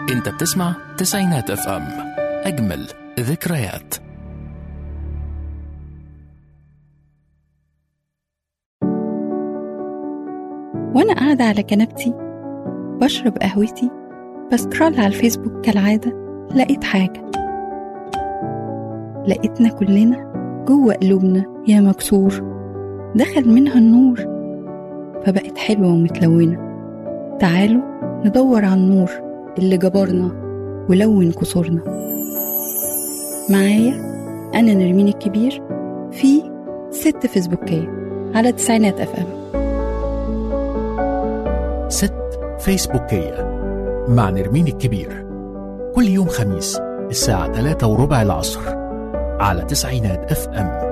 انت بتسمع تسعينات اف ام اجمل ذكريات وأنا قاعدة على كنبتي بشرب قهوتي بسكرول على الفيسبوك كالعادة لقيت حاجة لقيتنا كلنا جوه قلوبنا يا مكسور دخل منها النور فبقت حلوة ومتلونة تعالوا ندور على النور اللي جبرنا ولون كسورنا معايا أنا نرمين الكبير في ست فيسبوكية على تسعينات أف أم ست فيسبوكية مع نرمين الكبير كل يوم خميس الساعة 3 وربع العصر على تسعينات اف ام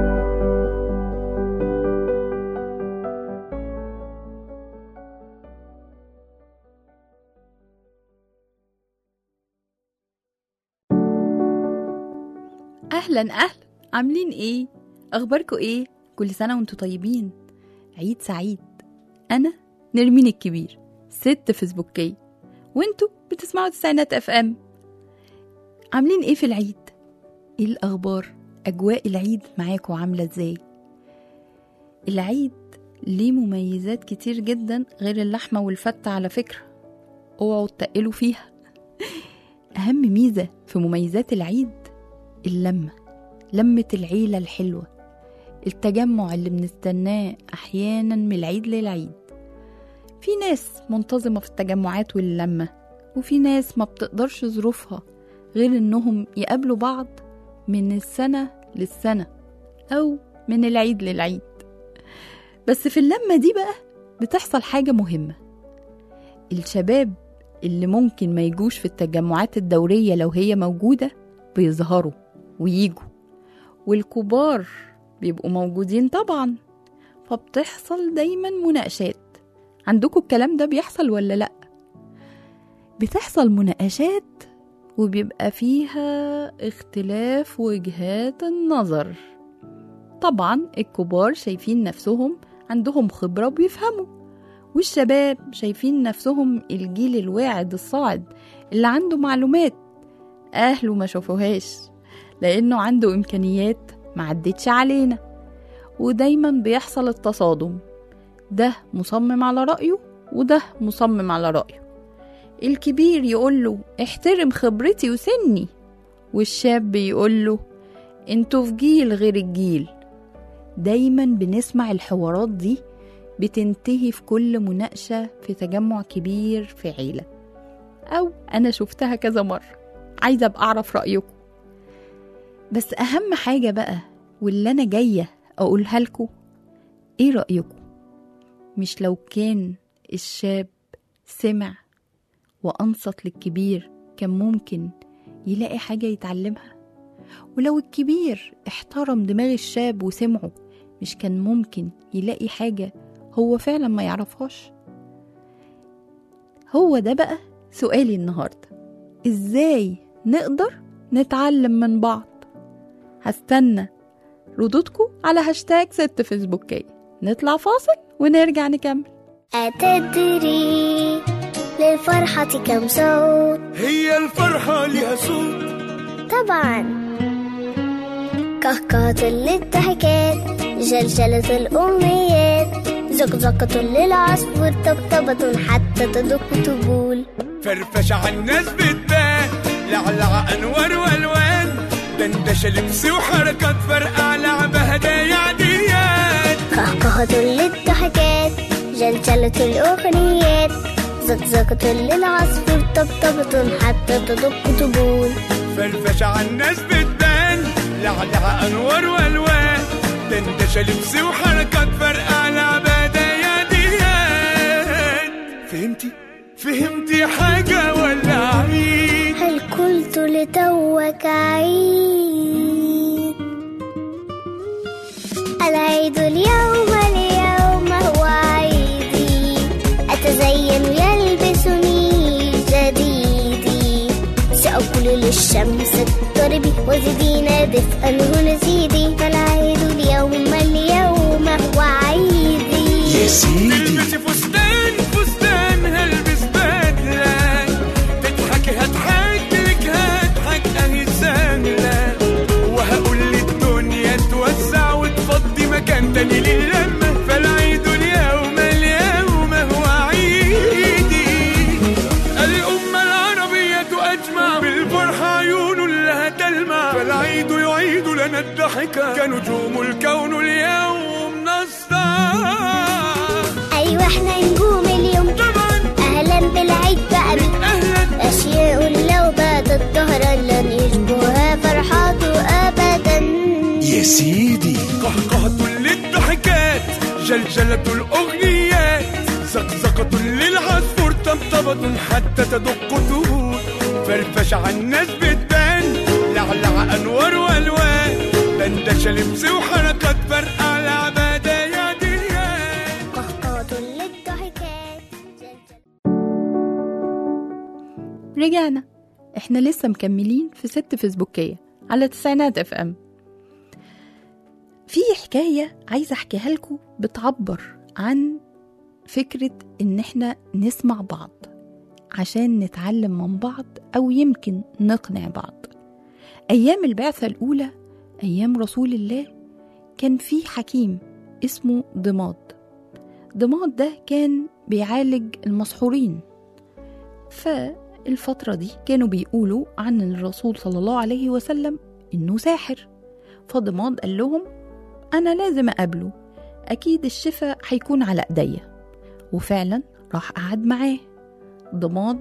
اهلا اهلا عاملين ايه اخباركم ايه كل سنه وانتم طيبين عيد سعيد انا نرمين الكبير ست فيسبوكيه وانتوا بتسمعوا تسعينات اف ام عاملين ايه في العيد ايه الاخبار اجواء العيد معاكم عامله ازاي العيد ليه مميزات كتير جدا غير اللحمه والفته على فكره اوعوا تقلوا فيها اهم ميزه في مميزات العيد اللمة لمة العيلة الحلوة التجمع اللي بنستناه أحيانا من العيد للعيد في ناس منتظمة في التجمعات واللمة وفي ناس ما بتقدرش ظروفها غير إنهم يقابلوا بعض من السنة للسنة أو من العيد للعيد بس في اللمة دي بقى بتحصل حاجة مهمة الشباب اللي ممكن ما يجوش في التجمعات الدورية لو هي موجودة بيظهروا ويجوا والكبار بيبقوا موجودين طبعا فبتحصل دايما مناقشات عندكم الكلام ده بيحصل ولا لا بتحصل مناقشات وبيبقى فيها اختلاف وجهات النظر طبعا الكبار شايفين نفسهم عندهم خبرة وبيفهموا والشباب شايفين نفسهم الجيل الواعد الصاعد اللي عنده معلومات أهله ما شافوهاش لأنه عنده إمكانيات ما عدتش علينا ودايما بيحصل التصادم ده مصمم على رأيه وده مصمم على رأيه الكبير يقوله احترم خبرتي وسني والشاب يقوله انتوا في جيل غير الجيل دايما بنسمع الحوارات دي بتنتهي في كل مناقشة في تجمع كبير في عيلة أو أنا شفتها كذا مرة عايزة أبقى أعرف رأيكم بس أهم حاجة بقى واللي أنا جاية أقولها لكم إيه رأيكم مش لو كان الشاب سمع وأنصت للكبير كان ممكن يلاقي حاجة يتعلمها ولو الكبير احترم دماغ الشاب وسمعه مش كان ممكن يلاقي حاجة هو فعلا ما يعرفهاش هو ده بقى سؤالي النهارده ازاي نقدر نتعلم من بعض هستنى ردودكم على هاشتاج ست فيسبوكية نطلع فاصل ونرجع نكمل أتدري للفرحة كم صوت هي الفرحة لها صوت طبعا كهكهة للضحكات جلجلة الأمنيات زقزقة للعصفور طبطبة حتى تدق طبول فرفش على الناس بتبان لعلع أنوار والوان دندش لبس وحركات فرقع لعبة هدايا عاديات كهكهة للضحكات جلجلة الأغنيات زقزقة للعصفور طبطبة حتى تدق طبول فرفش على الناس بتبان لعلع أنوار والوان دندش لبس وحركات فرقع لعبة هدايا عاديات فهمتي؟ فهمتي حاجة ولا عيد؟ هل قلت لتوك عيد العيد اليوم اليوم هو عيدي أتزين يلبسني جديدي سأقول للشمس اضطربي وزدينا دفئا هنا زيدي فالعيد اليوم اليوم هو عيدي يا سيدي البسي فستان فستان هلبس بدلة تضحك ضحكة كنجوم الكون اليوم نسطع أيوة احنا نجوم اليوم طبعا أهلا بالعيد بقى بك أهلا أشياء لو باتت ظهرا لن يشبهها فرحاته أبدا يا سيدي قهقهة للضحكات جلجلة الأغنيات زقزقة للعصفور طبطبة حتى تدق طهور فرفش على الناس بتبان لعلع أنوار وألوان دندشة لبس وحركات فرقع لعبادة يا ديان قهقهة للضحكات جلجلة رجعنا احنا لسه مكملين في ست فيسبوكية على تسعينات اف ام في حكاية عايزة احكيها لكم بتعبر عن فكرة ان احنا نسمع بعض عشان نتعلم من بعض او يمكن نقنع بعض ايام البعثة الاولى ايام رسول الله كان في حكيم اسمه ضماد ضماد ده كان بيعالج المسحورين فالفترة دي كانوا بيقولوا عن الرسول صلى الله عليه وسلم إنه ساحر فضماد قال لهم أنا لازم أقابله أكيد الشفاء هيكون على إيديا وفعلا راح قعد معاه ضماد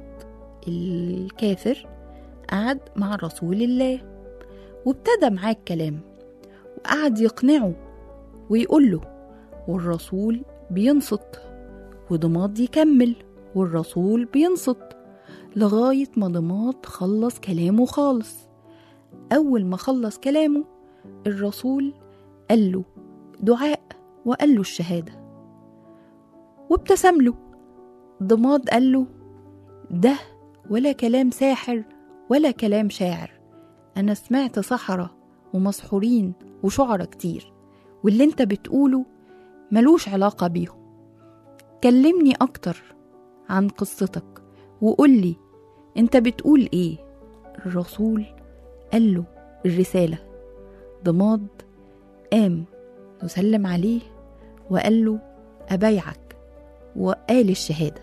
الكافر قعد مع رسول الله وابتدى معاه الكلام وقعد يقنعه ويقول له والرسول بينصت وضماد يكمل والرسول بينصت لغاية ما ضماد خلص كلامه خالص أول ما خلص كلامه الرسول قال له دعاء وقال له الشهادة وابتسم له ضماد قال له ده ولا كلام ساحر ولا كلام شاعر أنا سمعت سحرة ومسحورين وشعرة كتير واللي انت بتقوله ملوش علاقة بيهم كلمني أكتر عن قصتك وقولي انت بتقول ايه الرسول قال له الرسالة ضماد قام وسلم عليه وقال له أبايعك وقال الشهادة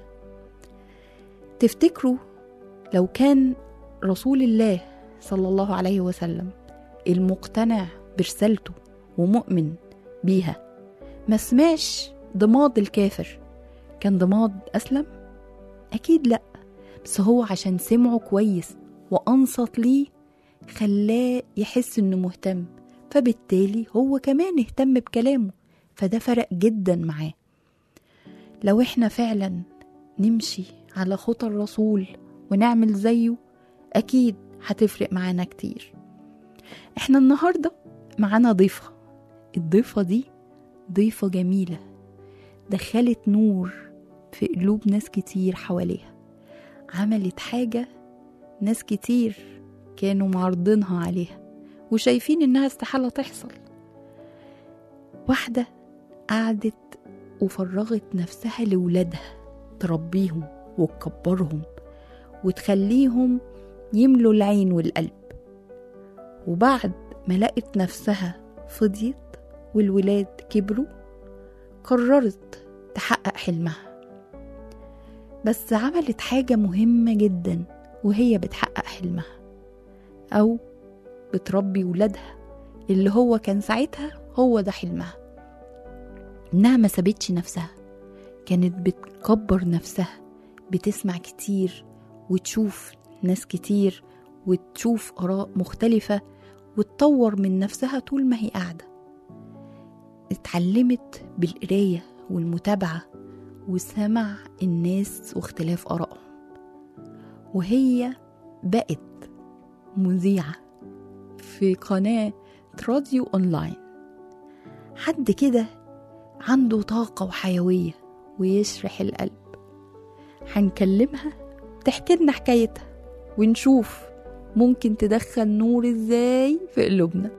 تفتكروا لو كان رسول الله صلى الله عليه وسلم المقتنع برسالته ومؤمن بيها ما سمعش ضماد الكافر كان ضماد أسلم؟ أكيد لأ بس هو عشان سمعه كويس وأنصت ليه خلاه يحس إنه مهتم فبالتالي هو كمان اهتم بكلامه فده فرق جدا معاه لو احنا فعلا نمشي على خطى الرسول ونعمل زيه أكيد هتفرق معانا كتير احنا النهاردة معانا ضيفة الضيفة دي ضيفة جميلة دخلت نور في قلوب ناس كتير حواليها عملت حاجة ناس كتير كانوا معرضينها عليها وشايفين إنها استحالة تحصل واحدة قعدت وفرغت نفسها لولادها تربيهم وتكبرهم وتخليهم يملوا العين والقلب وبعد ما لقت نفسها فضيت والولاد كبروا قررت تحقق حلمها بس عملت حاجة مهمة جدا وهي بتحقق حلمها أو بتربي ولادها اللي هو كان ساعتها هو ده حلمها إنها ما سابتش نفسها كانت بتكبر نفسها بتسمع كتير وتشوف ناس كتير وتشوف آراء مختلفة وتطور من نفسها طول ما هي قاعدة اتعلمت بالقراية والمتابعة وسمع الناس واختلاف آرائهم وهي بقت مذيعة في قناة راديو أونلاين حد كده عنده طاقة وحيوية ويشرح القلب هنكلمها تحكي لنا حكايتها ونشوف ممكن تدخل نور ازاي في قلوبنا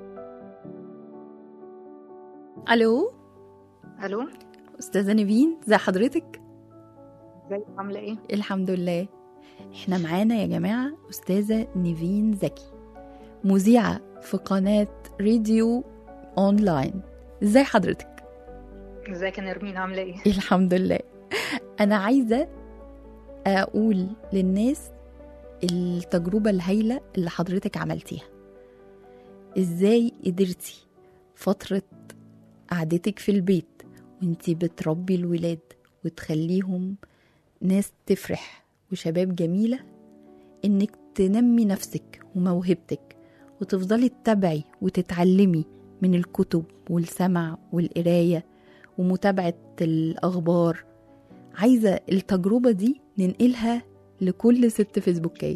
الو الو استاذه نيفين زي حضرتك ازيك عامله ايه الحمد لله احنا معانا يا جماعه استاذه نيفين زكي مذيعه في قناه راديو اونلاين ازاي حضرتك ازيك يا نرمين عامله ايه الحمد لله انا عايزه اقول للناس التجربه الهايله اللي حضرتك عملتيها ازاي قدرتي فترة قعدتك في البيت وانتي بتربي الولاد وتخليهم ناس تفرح وشباب جميلة انك تنمي نفسك وموهبتك وتفضلي تتابعي وتتعلمي من الكتب والسمع والقراية ومتابعة الأخبار عايزة التجربة دي ننقلها لكل ست فيسبوكية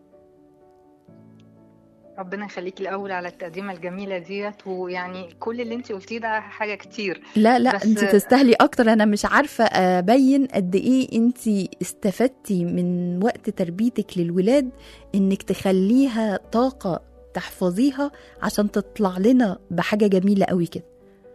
ربنا يخليكي الاول على التقديمه الجميله ديت ويعني كل اللي انت قلتيه ده حاجه كتير لا لا بس- انت تستاهلي اكتر انا مش عارفة ابين قد ايه انت استفدتي من وقت تربيتك للولاد انك تخليها طاقة تحفظيها عشان تطلع لنا بحاجة جميلة قوي كده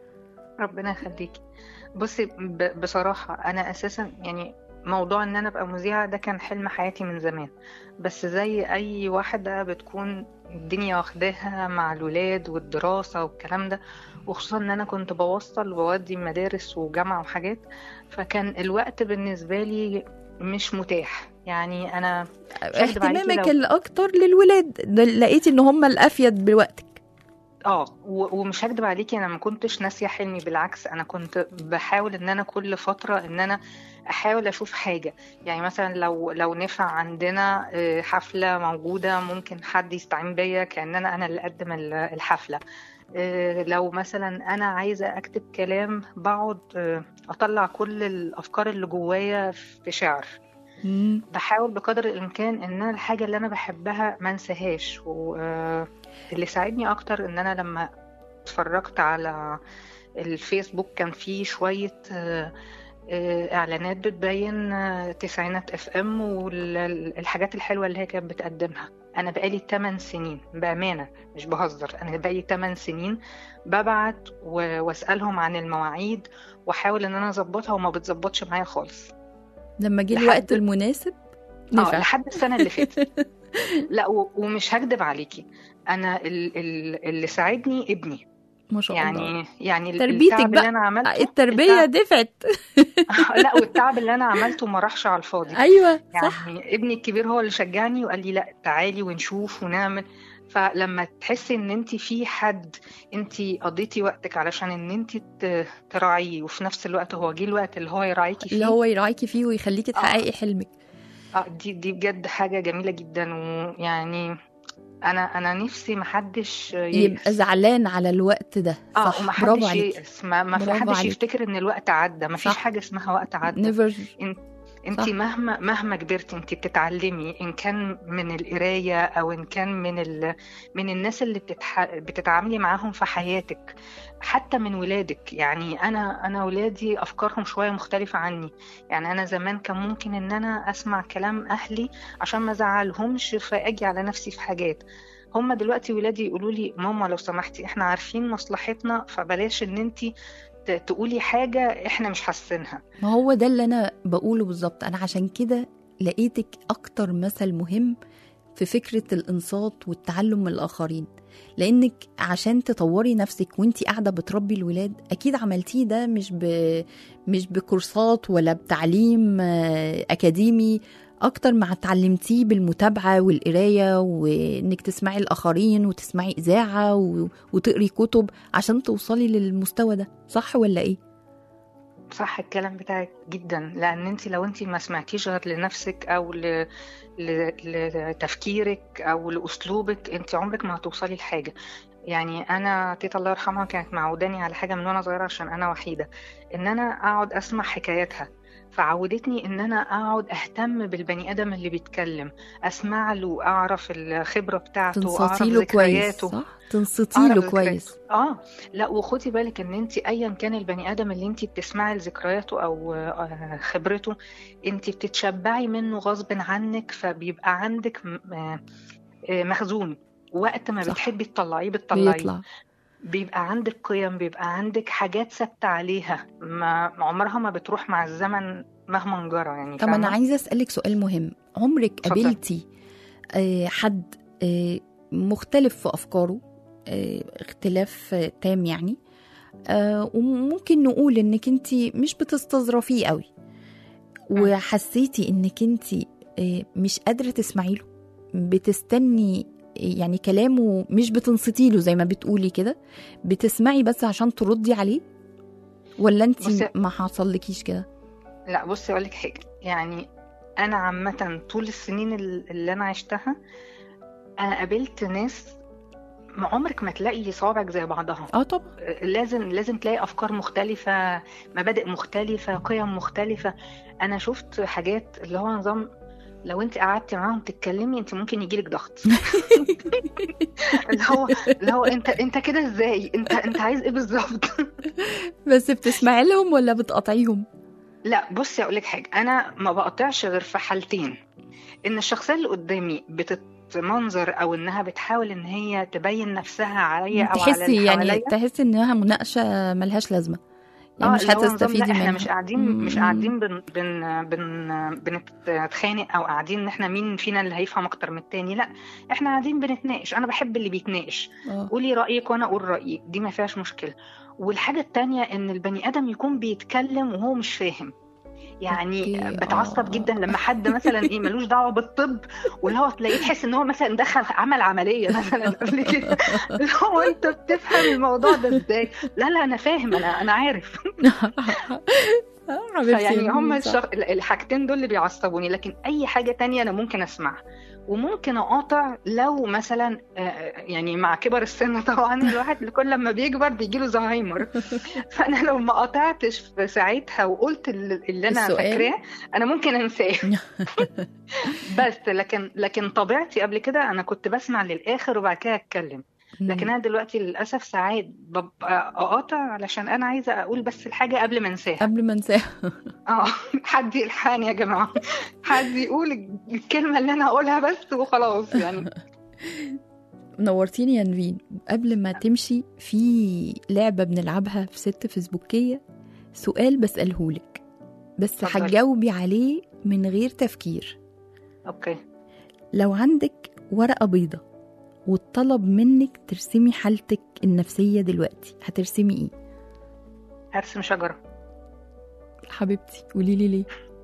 ربنا يخليكي بصي ب- بصراحه انا اساسا يعني موضوع ان انا ابقى مذيعه ده كان حلم حياتي من زمان بس زي اي واحده بتكون الدنيا واخداها مع الولاد والدراسه والكلام ده وخصوصا ان انا كنت بوصل وبودي مدارس وجامعه وحاجات فكان الوقت بالنسبه لي مش متاح يعني انا هكدب عليكي اهتمامك لو- الاكتر للولاد ده لقيتي ان هم الافيد بوقتك اه و- ومش هكدب عليكي انا ما كنتش ناسيه حلمي بالعكس انا كنت بحاول ان انا كل فتره ان انا احاول اشوف حاجه يعني مثلا لو لو نفع عندنا آه، حفله موجوده ممكن حد يستعين بيا كان انا انا اللي اقدم ال- الحفله آه، لو مثلا انا عايزه اكتب كلام بقعد آه، اطلع كل الافكار اللي جوايا في شعر بحاول بقدر الامكان ان انا الحاجه اللي انا بحبها ما انساهاش واللي ساعدني اكتر ان انا لما اتفرجت على الفيسبوك كان فيه شويه آه، آه، اعلانات بتبين آه، تسعينات اف ام والحاجات الحلوه اللي هي كانت بتقدمها انا بقالي 8 سنين بامانه مش بهزر انا بقالي 8 سنين ببعت و- واسالهم عن المواعيد واحاول ان انا اظبطها وما بتظبطش معايا خالص لما جه لحد- الوقت المناسب اه نفع لحد السنه اللي فاتت لا و- ومش هكدب عليكي انا ال- ال- اللي ساعدني ابني ما شاء الله يعني يعني ال- تربيتك التعب بقى. اللي انا عملته التربية التعب- دفعت لا والتعب اللي انا عملته ما راحش على الفاضي ايوه صح يعني ابني الكبير هو اللي شجعني وقال لي لا تعالي ونشوف ونعمل فلما تحسي ان انت في حد انت قضيتي وقتك علشان ان انت ت- تراعيه وفي نفس الوقت هو جه الوقت اللي هو يراعيكي فيه اللي هو يراعيكي فيه ويخليكي تحققي حلمك اه دي دي بجد حاجة جميلة جدا ويعني انا انا نفسي محدش يبقى ييأس زعلان على الوقت ده اه صح ومحدش برافو عليكي ييأس ما, ما برافو حدش عليكي. يفتكر ان الوقت عدى ما فيش صح. حاجة اسمها وقت عدى نيفر انت صح. مهما مهما كبرتي انت بتتعلمي ان كان من القرايه او ان كان من ال... من الناس اللي بتتح... بتتعاملي معاهم في حياتك حتى من ولادك يعني انا انا ولادي افكارهم شويه مختلفه عني يعني انا زمان كان ممكن ان انا اسمع كلام اهلي عشان ما ازعلهمش فاجي على نفسي في حاجات هما دلوقتي ولادي يقولوا لي ماما لو سمحتي احنا عارفين مصلحتنا فبلاش ان انت تقولي حاجه احنا مش حاسينها ما هو ده اللي انا بقوله بالظبط انا عشان كده لقيتك اكتر مثل مهم في فكرة الانصات والتعلم من الاخرين لانك عشان تطوري نفسك وانتي قاعدة بتربي الولاد اكيد عملتيه ده مش ب... مش بكورسات ولا بتعليم آه، اكاديمي اكتر ما اتعلمتيه بالمتابعة والقراية وانك تسمعي الاخرين وتسمعي اذاعة و... وتقري كتب عشان توصلي للمستوى ده صح ولا ايه صح الكلام بتاعك جدا لان انت لو انت ما سمعتيش غير لنفسك او ل... ل... لتفكيرك او لاسلوبك انت عمرك ما هتوصلي لحاجه يعني انا تيتا الله يرحمها كانت معوداني على حاجه من وانا صغيره عشان انا وحيده ان انا اقعد اسمع حكاياتها فعودتني ان انا اقعد اهتم بالبني ادم اللي بيتكلم اسمع له اعرف الخبره بتاعته اعرف تنصتي له كويس ذكرياته صح تنصتي أعرف له ذكرياته. كويس اه لا وخدي بالك ان انت ايا كان البني ادم اللي انت بتسمعي لذكرياته او آه، خبرته انت بتتشبعي منه غصب عنك فبيبقى عندك م- آه، آه، مخزون وقت ما صح. بتحبي تطلعيه بتطلعيه بيطلع بيبقى عندك قيم بيبقى عندك حاجات ثابته عليها ما عمرها ما بتروح مع الزمن مهما جرى يعني طب انا فاهمة؟ عايزه اسالك سؤال مهم عمرك اتفضلي. قابلتي آه، حد آه، مختلف في افكاره آه، اختلاف آه، تام يعني آه، وممكن نقول انك انت مش بتستظرفيه قوي وحسيتي انك انت مش قادره تسمعي له بتستني يعني كلامه مش بتنصتي له زي ما بتقولي كده بتسمعي بس عشان تردي عليه ولا انت بصي- ما حصلكيش كده لا بصي اقول لك حاجه يعني انا عامه طول السنين ال- اللي انا عشتها انا قابلت ناس ما عمرك ما تلاقي صوابعك زي بعضها اه طبعا لازم لازم تلاقي افكار مختلفه مبادئ مختلفه قيم مختلفه انا شفت حاجات اللي هو نظام لو انت قعدتي معاهم تتكلمي انت ممكن يجيلك ضغط اللي هو اللي هو انت انت كده ازاي انت انت عايز ايه بالظبط بس بتسمعي لهم ولا بتقطعيهم لا بصي اقول لك حاجه انا ما بقطعش غير في حالتين ان الشخصيه اللي قدامي بتتمنظر او انها بتحاول ان هي تبين نفسها عليا او على تحسي اللي يعني حواليا. تحسي انها مناقشه ملهاش لازمه يعني اه مش اللي هو نظام هتستفيدي لا احنا منها مش قاعدين مش مم. قاعدين بن بن بن بنتخانق او قاعدين ان احنا مين فينا اللي هيفهم اكتر من التاني لا احنا قاعدين بنتناقش انا بحب اللي بيتناقش اه قولي رايك وانا اقول رايي دي ما فيهاش مشكله والحاجه التانية ان البني ادم يكون بيتكلم وهو مش فاهم يعني أوكي، بتعصب آه. جدا لما حد مثلا ايه ملوش دعوه بالطب واللي هو تلاقيه تحس ان هو مثلا دخل عمل عمليه مثلا قبل كده اللي هو انت بتفهم الموضوع ده ازاي لا لا انا فاهم انا انا عارف حبيبتي فيعني هم صح. الشغ... الحاجتين دول اللي بيعصبوني لكن اي حاجه تانية انا ممكن اسمعها وممكن اقاطع لو مثلا آه، يعني مع كبر السن طبعا الواحد كل لما بيكبر بيجيله زهايمر فانا لو ما قطعتش في ساعتها وقلت اللي اللي انا السؤال. فاكراه انا ممكن انساه بس لكن لكن طبيعتي قبل كده انا كنت بسمع للاخر وبعد كده اتكلم لكن انا دلوقتي للاسف ساعات ببقى اقاطع علشان انا عايزه اقول بس الحاجه قبل ما انساها قبل ما انساها اه حد يلحقني يا جماعه حد يقول الكلمه اللي انا هقولها بس وخلاص يعني نورتيني يا نرين قبل ما تمشي في لعبة بنلعبها في ست فيسبوكية سؤال بسألهولك بس اتفضلي. هتجاوبي عليه من غير تفكير اوكي لو عندك ورقة بيضة واتطلب منك ترسمي حالتك النفسية دلوقتي هترسمي ايه؟ هرسم شجره حبيبتي قوليلي ليه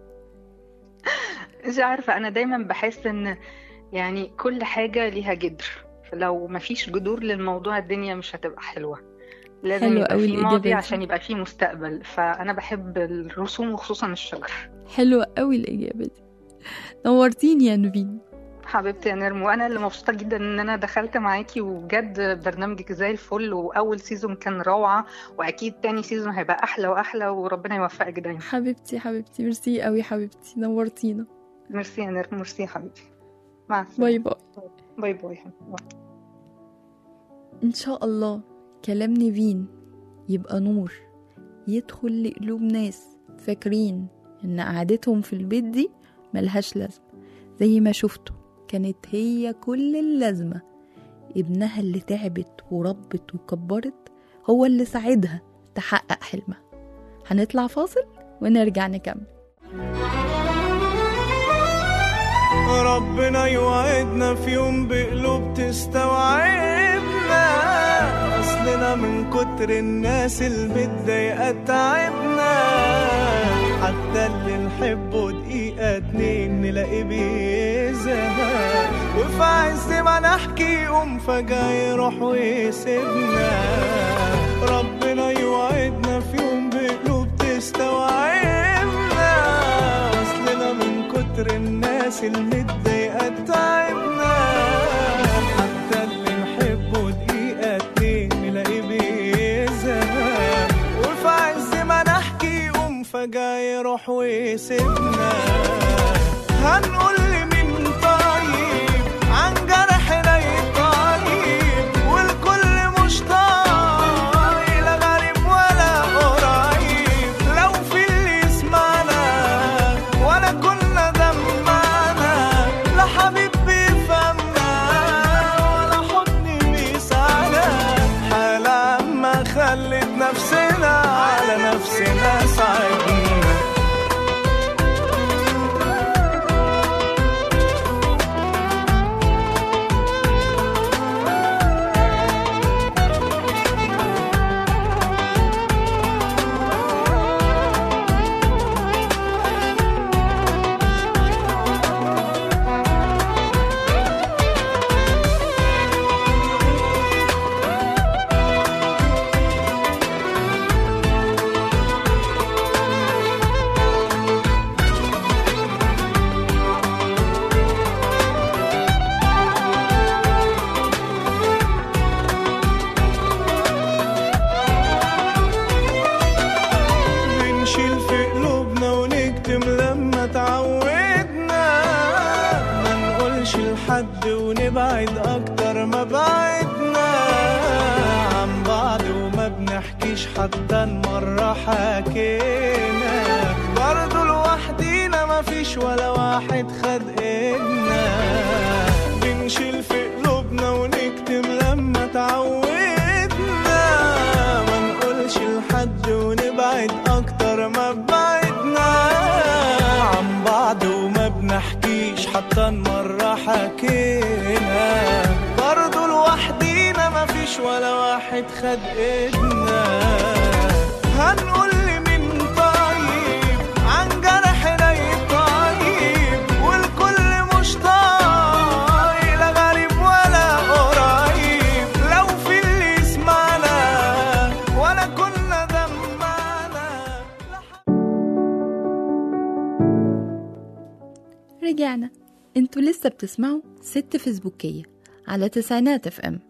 مش عارفه انا دايما بحس ان يعني كل حاجه ليها جدر لو مفيش جذور للموضوع الدنيا مش هتبقى حلوه لازم حلوة يبقى قوي في الإجابة ماضي دي. عشان يبقى في مستقبل فانا بحب الرسوم وخصوصا الشجر حلوة قوي الإجابة دي نورتيني يا نبين حبيبتي يا نرم وانا اللي مبسوطه جدا ان انا دخلت معاكي وبجد برنامجك زي الفل واول سيزون كان روعه واكيد تاني سيزون هيبقى احلى واحلى وربنا يوفقك دايما حبيبتي حبيبتي ميرسي قوي حبيبتي نورتينا ميرسي يا نرم ميرسي يا حبيبتي مع السلامه باي باي باي باي يا حبيبتي. باي. إن شاء الله كلام نيفين يبقى نور يدخل لقلوب ناس فاكرين إن قعدتهم في البيت دي ملهاش لازمة زي ما شفتوا كانت هي كل اللازمة ابنها اللي تعبت وربت وكبرت هو اللي ساعدها تحقق حلمها هنطلع فاصل ونرجع نكمل ربنا يوعدنا في يوم بقلوب تستوعبنا اصلنا من كتر الناس المتضايقة تعبنا حتى اللي نحبه دقيقة اتنين نلاقي بيزهق وفي عز ما نحكي يقوم فجأة يروح ويسيبنا ربنا يوعدنا في يوم بقلوب تستوعبنا اصلنا من كتر الناس المتضايقة تعبنا حتى اللي نحبه دقيقة اتنين نلاقي بيزهق وفي عز ما نحكي يقوم فجأة يروح ويسيبنا هنقول لمين طيب عن جرحنا يطيب والكل مش طايق لا غريب ولا قريب لو في اللي يسمعنا ولا كنا دمعنا لا حبيب بيفهمنا ولا حضن بيسعنا حالة ما خلت نفسنا على نفسنا ساعدنا ونبعد أكتر ما بعدنا عن بعض وما بنحكيش حتى مرة حكينا برضه لوحدينا مفيش ولا واحد خد ايدنا بنشيل في قلوبنا ونكتم لما تعودنا ما نقولش لحد ونبعد اكتر ما بعدنا عن بعض وما بنحكيش حتى مرة حكينا برضه لوحدينا مفيش ولا واحد خد ايدنا هنقول لمين طيب عن جرح رايق طيب والكل مش طايق لا غريب ولا قريب لو في اللي يسمعنا ولا كنا دمعنا رجعنا انتوا لسه بتسمعوا ست فيسبوكية على تسعينات اف ام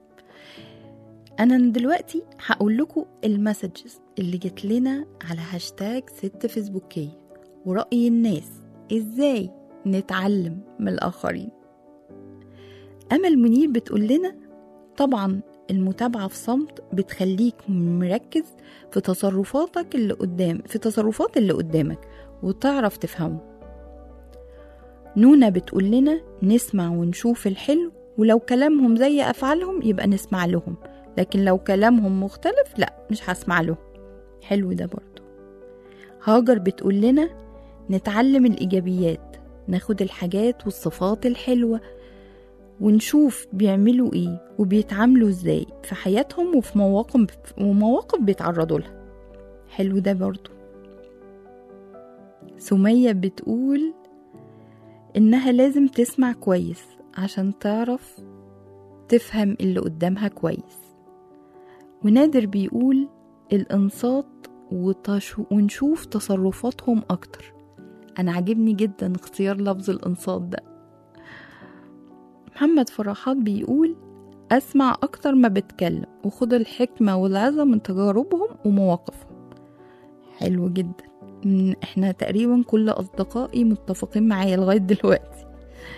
انا دلوقتي هقول لكم المسجز اللي جت لنا على هاشتاج ست فيسبوكية ورأي الناس ازاي نتعلم من الآخرين أمل منير بتقول لنا طبعا المتابعة في صمت بتخليك مركز في تصرفاتك اللي قدام في تصرفات اللي قدامك وتعرف تفهمه نونا بتقول لنا نسمع ونشوف الحلو ولو كلامهم زي أفعالهم يبقى نسمع لهم لكن لو كلامهم مختلف لا مش هسمع لهم حلو ده برضو هاجر بتقول لنا نتعلم الإيجابيات ناخد الحاجات والصفات الحلوة ونشوف بيعملوا ايه وبيتعاملوا ازاي في حياتهم وفي مواقف ومواقف بيتعرضوا لها حلو ده برضو سمية بتقول إنها لازم تسمع كويس عشان تعرف تفهم اللي قدامها كويس ونادر بيقول الإنصات وتش... ونشوف تصرفاتهم أكتر أنا عاجبني جدا اختيار لفظ الإنصات ده محمد فرحات بيقول أسمع أكتر ما بتكلم وخد الحكمة والعظة من تجاربهم ومواقفهم حلو جدا م- احنا تقريبا كل أصدقائي متفقين معايا لغاية دلوقتي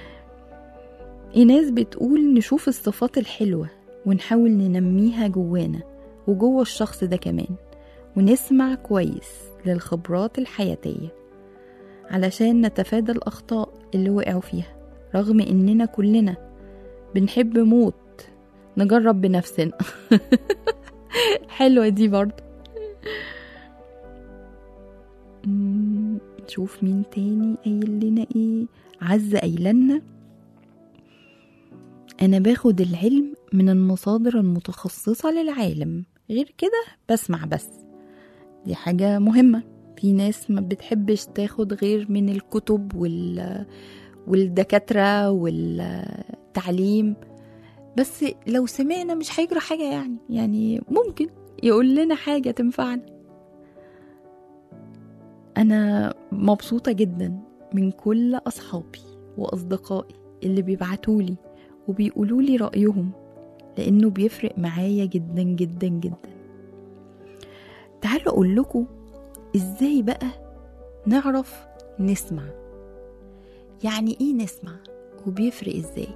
إيناس بتقول نشوف الصفات الحلوة ونحاول ننميها جوانا وجوه الشخص ده كمان ونسمع كويس للخبرات الحياتية علشان نتفادى الأخطاء اللي وقعوا فيها رغم إننا كلنا بنحب موت نجرب بنفسنا حلوة دي برضه مم، نشوف مين تاني قايل لنا ايه عزة قايلنا انا باخد العلم من المصادر المتخصصة للعالم غير كده بسمع بس دي حاجة مهمة في ناس ما بتحبش تاخد غير من الكتب وال والدكاترة والتعليم بس لو سمعنا مش هيجرى حاجة يعني يعني ممكن يقول لنا حاجة تنفعنا أنا مبسوطة جدا من كل أصحابي وأصدقائي اللي بيبعتولي وبيقولوا لي رأيهم لأنه بيفرق معايا جدا جدا جدا تعالوا أقول لكم إزاي بقى نعرف نسمع يعني إيه نسمع وبيفرق إزاي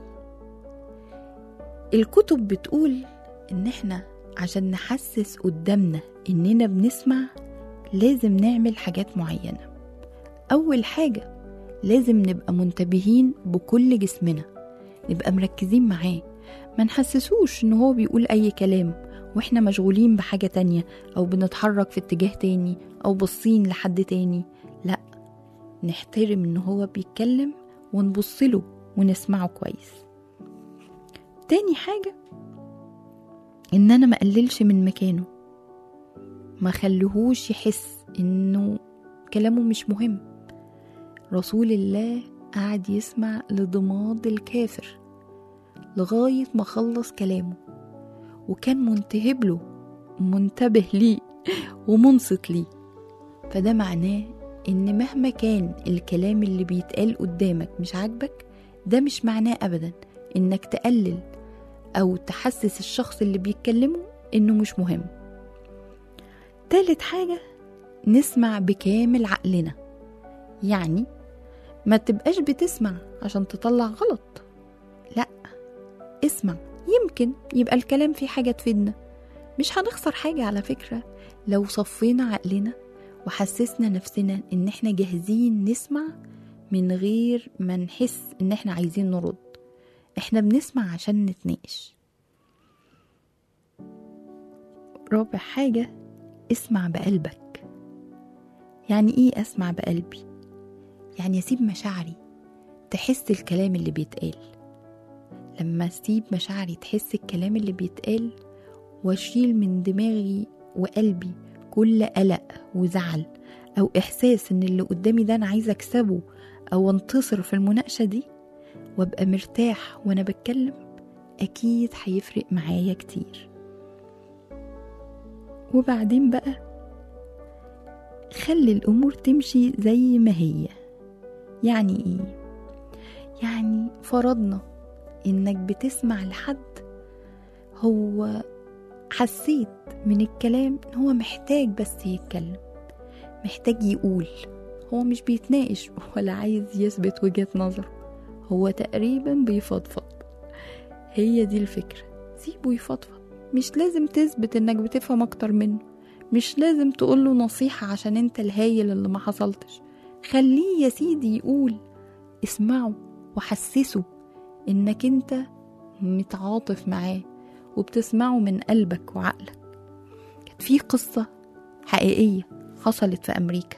الكتب بتقول إن إحنا عشان نحسس قدامنا إننا بنسمع لازم نعمل حاجات معينة أول حاجة لازم نبقى منتبهين بكل جسمنا نبقى مركزين معاه ما نحسسوش إن هو بيقول أي كلام وإحنا مشغولين بحاجة تانية أو بنتحرك في اتجاه تاني أو باصين لحد تاني لأ نحترم إن هو بيتكلم ونبصله ونسمعه كويس تاني حاجة إن أنا ما أقللش من مكانه ما خليهوش يحس إنه كلامه مش مهم رسول الله قعد يسمع لضماد الكافر لغاية ما خلص كلامه وكان منتهب له منتبه ليه ومنصت ليه فده معناه إن مهما كان الكلام اللي بيتقال قدامك مش عاجبك ده مش معناه أبدا إنك تقلل أو تحسس الشخص اللي بيتكلمه إنه مش مهم تالت حاجة نسمع بكامل عقلنا يعني ما تبقاش بتسمع عشان تطلع غلط لا اسمع يمكن يبقى الكلام فيه حاجة تفيدنا مش هنخسر حاجة على فكرة لو صفينا عقلنا وحسسنا نفسنا ان احنا جاهزين نسمع من غير ما نحس ان احنا عايزين نرد احنا بنسمع عشان نتناقش رابع حاجة اسمع بقلبك يعني ايه اسمع بقلبي يعني اسيب مشاعري تحس الكلام اللي بيتقال لما اسيب مشاعري تحس الكلام اللي بيتقال واشيل من دماغي وقلبي كل قلق وزعل او احساس ان اللي قدامي ده انا عايزه اكسبه او انتصر في المناقشه دي وابقى مرتاح وانا بتكلم اكيد هيفرق معايا كتير وبعدين بقى خلي الامور تمشي زي ما هي يعني ايه يعني فرضنا انك بتسمع لحد هو حسيت من الكلام ان هو محتاج بس يتكلم محتاج يقول هو مش بيتناقش ولا عايز يثبت وجهة نظره هو تقريبا بيفضفض هي دي الفكرة سيبه يفضفض مش لازم تثبت انك بتفهم اكتر منه مش لازم تقوله نصيحة عشان انت الهايل اللي ما حصلتش خليه يا سيدي يقول اسمعه وحسسه انك انت متعاطف معاه وبتسمعه من قلبك وعقلك كانت في قصة حقيقية حصلت في أمريكا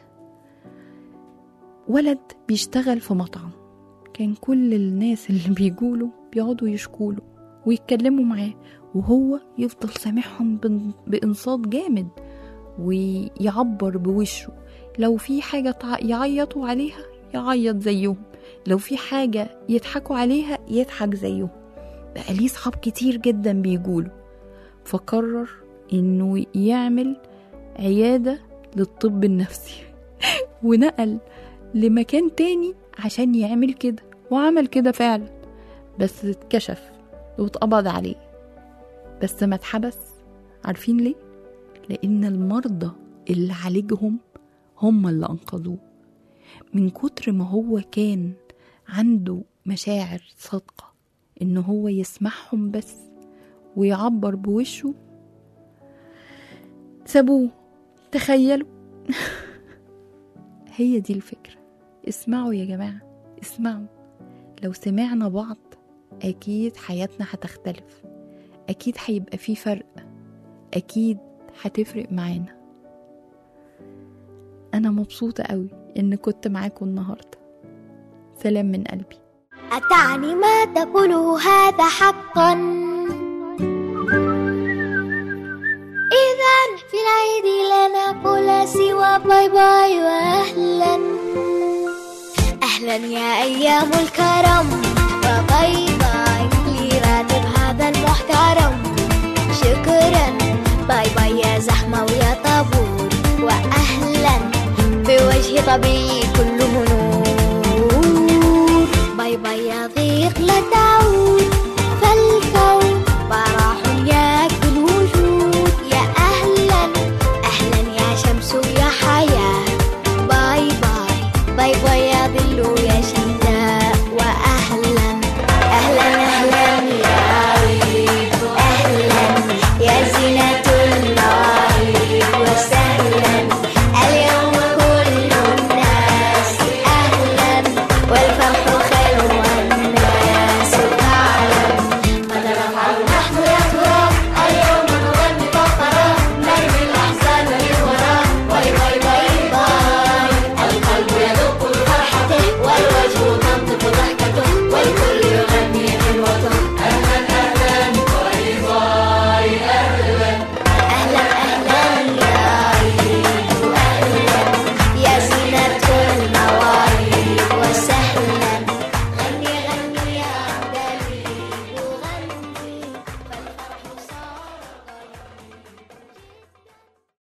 ولد بيشتغل في مطعم كان كل الناس اللي بيجوله بيقعدوا يشكوله ويتكلموا معاه وهو يفضل سامعهم بن- بإنصات جامد ويعبر بوشه لو في حاجة تع- يعيطوا عليها يعيط زيهم لو في حاجة يضحكوا عليها يضحك زيهم بقى ليه صحاب كتير جدا بيجوله فقرر انه يعمل عيادة للطب النفسي ونقل لمكان تاني عشان يعمل كده وعمل كده فعلا بس اتكشف واتقبض عليه بس ما اتحبس عارفين ليه؟ لأن المرضى اللي عالجهم هم اللي أنقذوه من كتر ما هو كان عنده مشاعر صادقة إن هو يسمعهم بس ويعبر بوشه سابوه تخيلوا هي دي الفكرة اسمعوا يا جماعة اسمعوا لو سمعنا بعض أكيد حياتنا هتختلف أكيد هيبقى في فرق أكيد هتفرق معانا أنا مبسوطة قوي إن كنت معاكم النهاردة سلام من قلبي أتعني ما تقوله هذا حقا إذا في العيد لا نقول سوى باي باي وأهلا أهلا يا أيام الكرم وباي باي لراتب هذا المحترم شكرا باي باي يا زحمة ويا طابور وأهلا بوجه طبيعي كله نور باي باي يا ضيق لا تعود فالكون براح ياكل وجود يا أهلا أهلا يا شمس ويا حياة باي باي باي باي يا ظل ويا